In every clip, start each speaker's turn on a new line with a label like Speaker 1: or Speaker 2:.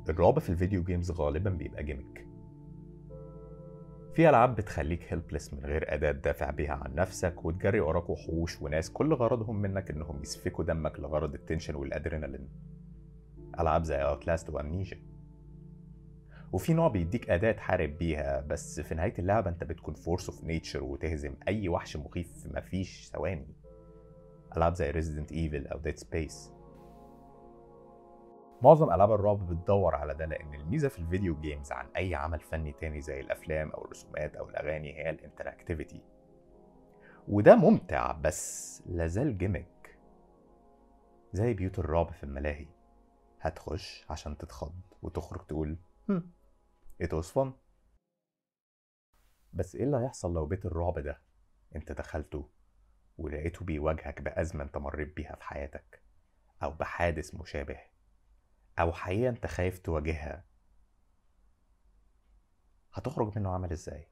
Speaker 1: الرعب في الفيديو جيمز غالبا بيبقى جيمك في ألعاب بتخليك هيلبلس من غير أداة تدافع بيها عن نفسك وتجري وراك وحوش وناس كل غرضهم منك إنهم يسفكوا دمك لغرض التنشن والأدرينالين ألعاب زي أوتلاست وأمنيجا وفي نوع بيديك أداة تحارب بيها بس في نهاية اللعبة أنت بتكون فورس اوف نيتشر وتهزم أي وحش مخيف في مفيش ثواني ألعاب زي ريزيدنت ايفل أو ديد سبيس معظم ألعاب الرعب بتدور على ده لأن الميزة في الفيديو جيمز عن أي عمل فني تاني زي الأفلام أو الرسومات أو الأغاني هي الانتراكتيفيتي وده ممتع بس لازال جيمك زي بيوت الرعب في الملاهي هتخش عشان تتخض وتخرج تقول هم it was fun بس ايه اللي هيحصل لو بيت الرعب ده انت دخلته ولقيته بيواجهك بأزمة انت مريت بيها في حياتك أو بحادث مشابه أو حقيقة انت خايف تواجهها هتخرج منه عامل ازاي؟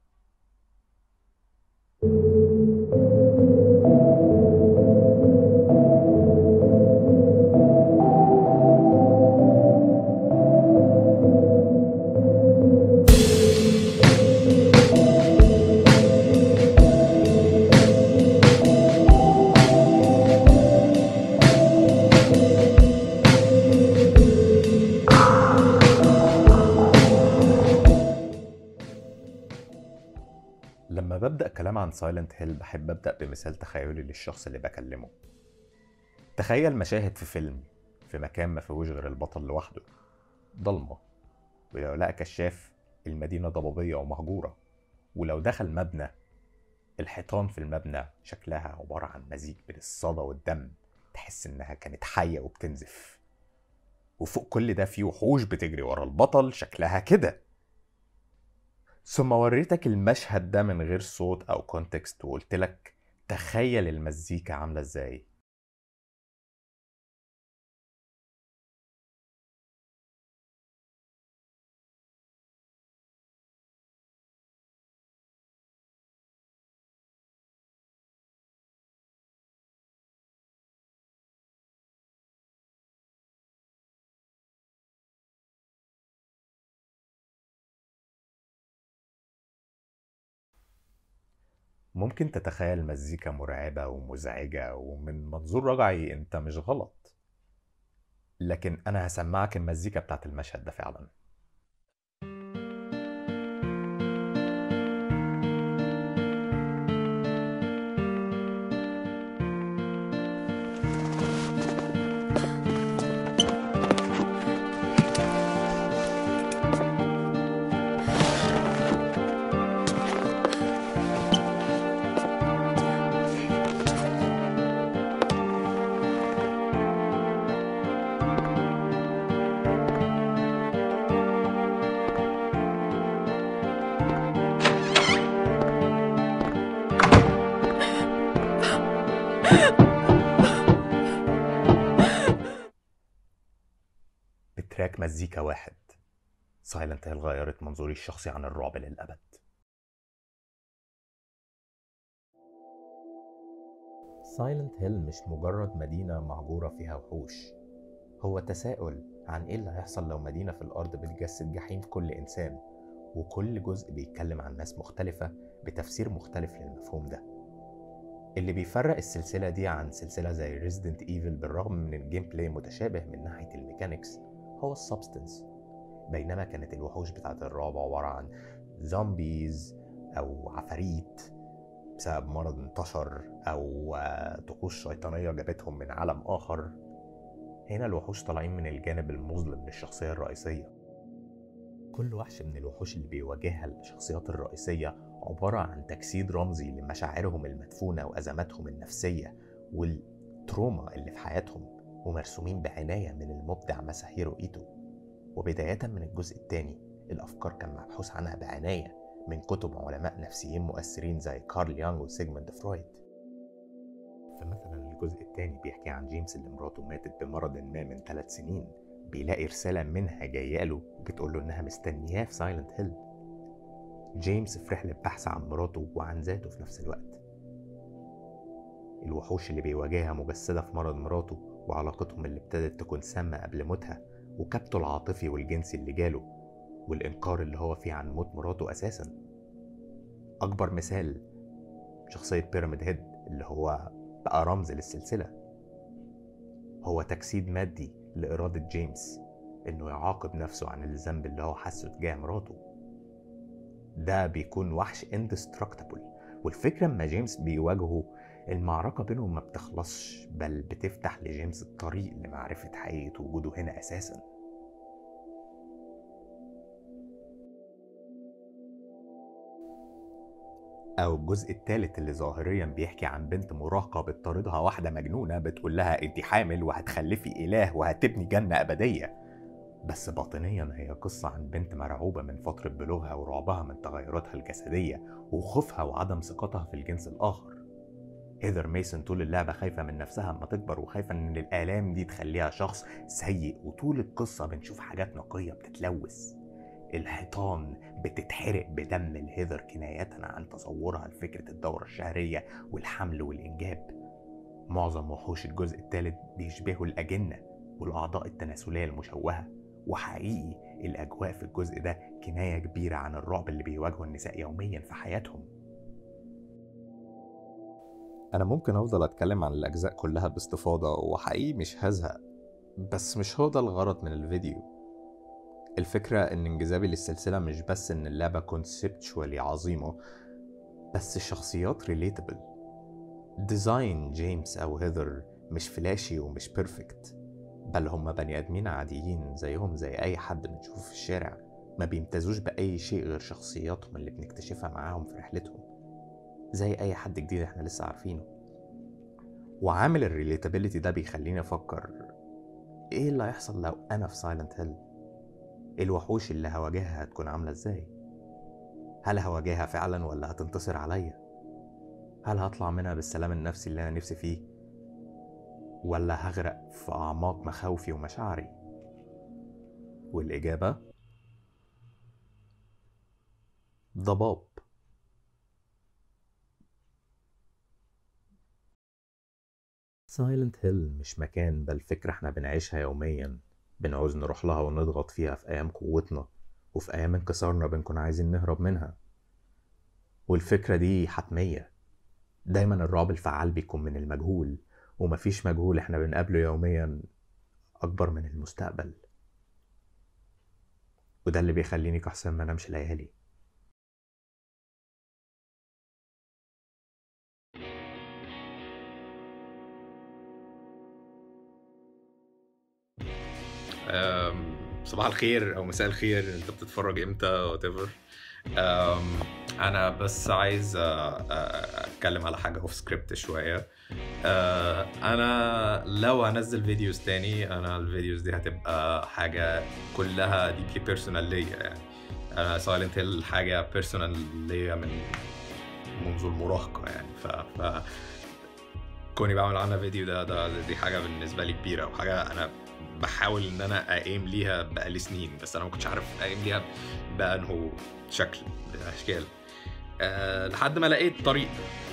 Speaker 1: لما ببدأ كلام عن سايلنت هيل بحب أبدأ بمثال تخيلي للشخص اللي بكلمه تخيل مشاهد في فيلم في مكان ما فيهوش غير البطل لوحده ضلمة ولو لقى كشاف المدينة ضبابية ومهجورة ولو دخل مبنى الحيطان في المبنى شكلها عبارة عن مزيج بين الصدى والدم تحس إنها كانت حية وبتنزف وفوق كل ده في وحوش بتجري ورا البطل شكلها كده ثم وريتك المشهد ده من غير صوت او كونتكست وقلت لك تخيل المزيكا عامله ازاي ممكن تتخيل مزيكا مرعبة ومزعجة ومن منظور رجعي انت مش غلط لكن انا هسمعك المزيكا بتاعت المشهد ده فعلا بتراك مزيكا واحد سايلنت هيل غيرت منظوري الشخصي عن الرعب للأبد سايلنت هيل مش مجرد مدينة مهجورة فيها وحوش هو تساؤل عن ايه اللي هيحصل لو مدينة في الأرض بتجسد جحيم في كل إنسان وكل جزء بيتكلم عن ناس مختلفة بتفسير مختلف للمفهوم ده اللي بيفرق السلسلة دي عن سلسلة زي ريزيدنت ايفل بالرغم من الجيم بلاي متشابه من ناحية الميكانيكس هو السبستنس بينما كانت الوحوش بتاعت الرعب عبارة عن زومبيز أو عفاريت بسبب مرض انتشر أو آه، طقوس شيطانية جابتهم من عالم آخر هنا الوحوش طالعين من الجانب المظلم للشخصية الرئيسية كل وحش من الوحوش اللي بيواجهها الشخصيات الرئيسية عبارة عن تجسيد رمزي لمشاعرهم المدفونة وأزماتهم النفسية والتروما اللي في حياتهم ومرسومين بعناية من المبدع مساهيرو إيتو وبداية من الجزء الثاني الأفكار كان مبحوث عنها بعناية من كتب علماء نفسيين مؤثرين زي كارل يانغ وسيجموند فرويد فمثلا الجزء الثاني بيحكي عن جيمس اللي مراته ماتت بمرض ما من ثلاث سنين بيلاقي رسالة منها جاية له بتقول له إنها مستنياه في سايلنت هيل جيمس في رحلة بحث عن مراته وعن ذاته في نفس الوقت الوحوش اللي بيواجهها مجسدة في مرض مراته وعلاقتهم اللي ابتدت تكون سامة قبل موتها وكبته العاطفي والجنسي اللي جاله والإنكار اللي هو فيه عن موت مراته أساسا أكبر مثال شخصية بيراميد هيد اللي هو بقى رمز للسلسلة هو تجسيد مادي لإرادة جيمس إنه يعاقب نفسه عن الذنب اللي هو حاسه تجاه مراته ده بيكون وحش اندستركتبل والفكرة اما جيمس بيواجهه المعركة بينهم ما بتخلصش بل بتفتح لجيمس الطريق لمعرفة حقيقة وجوده هنا أساسا أو الجزء الثالث اللي ظاهريا بيحكي عن بنت مراهقة بتطاردها واحدة مجنونة بتقول لها أنت حامل وهتخلفي إله وهتبني جنة أبدية بس باطنيا هي قصة عن بنت مرعوبة من فترة بلوغها ورعبها من تغيراتها الجسدية وخوفها وعدم ثقتها في الجنس الآخر هيذر ميسون طول اللعبة خايفة من نفسها اما تكبر وخايفة ان الآلام دي تخليها شخص سيء وطول القصة بنشوف حاجات نقية بتتلوث الحيطان بتتحرق بدم الهيذر كناية عن تصورها لفكرة الدورة الشهرية والحمل والإنجاب معظم وحوش الجزء الثالث بيشبهوا الأجنة والأعضاء التناسلية المشوهة وحقيقي الأجواء في الجزء ده كناية كبيرة عن الرعب اللي بيواجهه النساء يوميا في حياتهم أنا ممكن أفضل أتكلم عن الأجزاء كلها باستفاضة وحقيقي مش هزهق بس مش هو ده الغرض من الفيديو الفكرة إن انجذابي للسلسلة مش بس إن اللعبة كونسبتشوالي عظيمة بس الشخصيات ريليتابل ديزاين جيمس أو هيذر مش فلاشي ومش بيرفكت بل هم بني آدمين عاديين زيهم زي أي حد بنشوفه في الشارع ما بيمتازوش بأي شيء غير شخصياتهم اللي بنكتشفها معاهم في رحلتهم زي أي حد جديد احنا لسه عارفينه وعامل الريليتابيليتي ده بيخليني أفكر إيه اللي هيحصل لو أنا في سايلنت هيل الوحوش اللي هواجهها هتكون عاملة إزاي هل هواجهها فعلا ولا هتنتصر عليا هل هطلع منها بالسلام النفسي اللي أنا نفسي فيه ولا هغرق في أعماق مخاوفي ومشاعري والإجابة ضباب سايلنت هيل مش مكان بل فكرة احنا بنعيشها يوميا بنعوز نروح لها ونضغط فيها في أيام قوتنا وفي أيام انكسارنا بنكون عايزين نهرب منها والفكرة دي حتمية دايما الرعب الفعال بيكون من المجهول ومفيش مجهول احنا بنقابله يوميا أكبر من المستقبل وده اللي بيخليني كحسن ما نمشي ليالي
Speaker 2: صباح الخير او مساء الخير انت بتتفرج امتى وات انا بس عايز اتكلم على حاجه اوف سكريبت شويه انا لو هنزل فيديوز تاني انا الفيديوز دي هتبقى حاجه كلها ديبلي بيرسونال ليا يعني انا سايلنت هيل حاجه بيرسونال ليا من منذ المراهقه يعني ف, ف... كوني بعمل عنها فيديو ده, ده دي حاجه بالنسبه لي كبيره وحاجه انا بحاول ان انا اقيم ليها بقالي سنين بس انا ما كنتش عارف اقيم ليها بانه شكل من الاشكال أه لحد ما لقيت طريق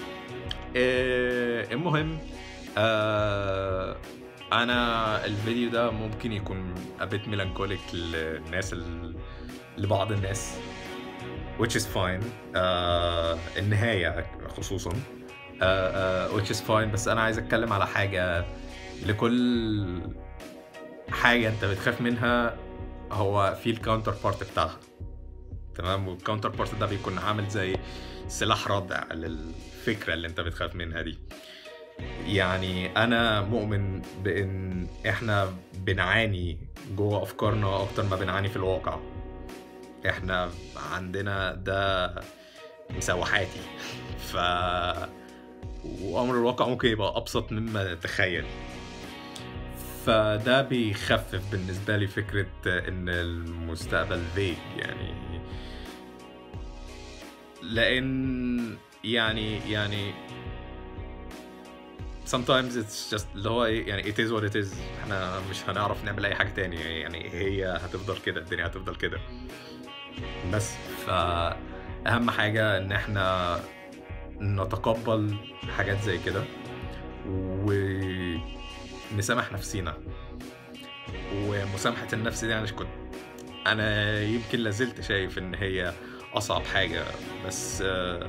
Speaker 2: أه المهم أه انا الفيديو ده ممكن يكون ابيت ميلانكوليك للناس لبعض الناس which is fine uh, النهاية خصوصا uh, uh, which is fine بس أنا عايز أتكلم على حاجة لكل حاجة أنت بتخاف منها هو في الكاونتر بارت بتاعها تمام والكاونتر بارت ده بيكون عامل زي سلاح ردع للفكرة اللي أنت بتخاف منها دي يعني أنا مؤمن بإن إحنا بنعاني جوه أفكارنا أكتر ما بنعاني في الواقع احنا عندنا ده مسوحاتي ف وامر الواقع ممكن يبقى ابسط مما تتخيل فده بيخفف بالنسبة لي فكرة ان المستقبل فيج يعني لان يعني يعني sometimes it's just اللي هو ايه يعني it is what it is احنا مش هنعرف نعمل اي حاجة تاني يعني هي هتفضل كده الدنيا هتفضل كده بس فأهم حاجة إن إحنا نتقبل حاجات زي كده ونسامح نفسينا ومسامحه النفس دي انا كنت انا يمكن لازلت شايف ان هي اصعب حاجه بس آه،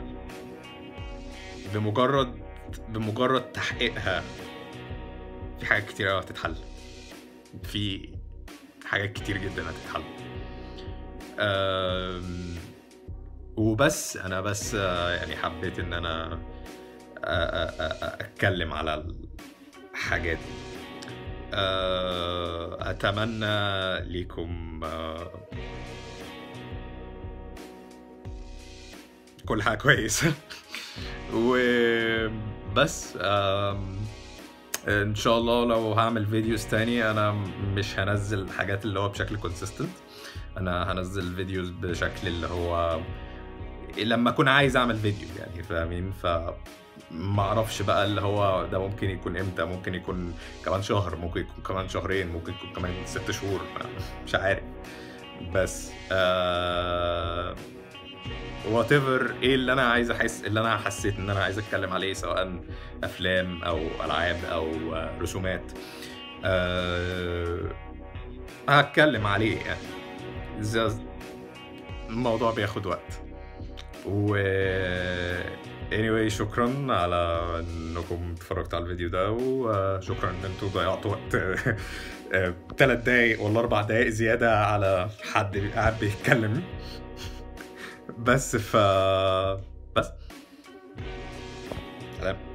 Speaker 2: بمجرد بمجرد تحقيقها في حاجات كتير قوي هتتحل في حاجات كتير جدا هتتحل آم، وبس انا بس آه، يعني حبيت ان انا آه، آه، آه، اتكلم على الحاجات دي آه، اتمنى ليكم آه، كل حاجه كويسه وبس آم، ان شاء الله لو هعمل فيديوز تاني انا مش هنزل حاجات اللي هو بشكل كونسيستنت انا هنزل فيديوز بشكل اللي هو لما اكون عايز اعمل فيديو يعني فاهمين ف ما اعرفش بقى اللي هو ده ممكن يكون امتى ممكن يكون كمان شهر ممكن يكون كمان شهرين ممكن يكون كمان ست شهور مش عارف بس آه وات ايفر ايه اللي انا عايز احس اللي انا حسيت ان انا عايز اتكلم عليه سواء افلام او العاب او آه، رسومات أه هتكلم عليه يعني زي- الموضوع بياخد وقت و anyway شكرا على انكم اتفرجتوا على الفيديو ده وشكرا ان انتوا ضيعتوا وقت ثلاث دقايق ولا اربع دقايق زياده على حد قاعد بيتكلم بس ف بس سلام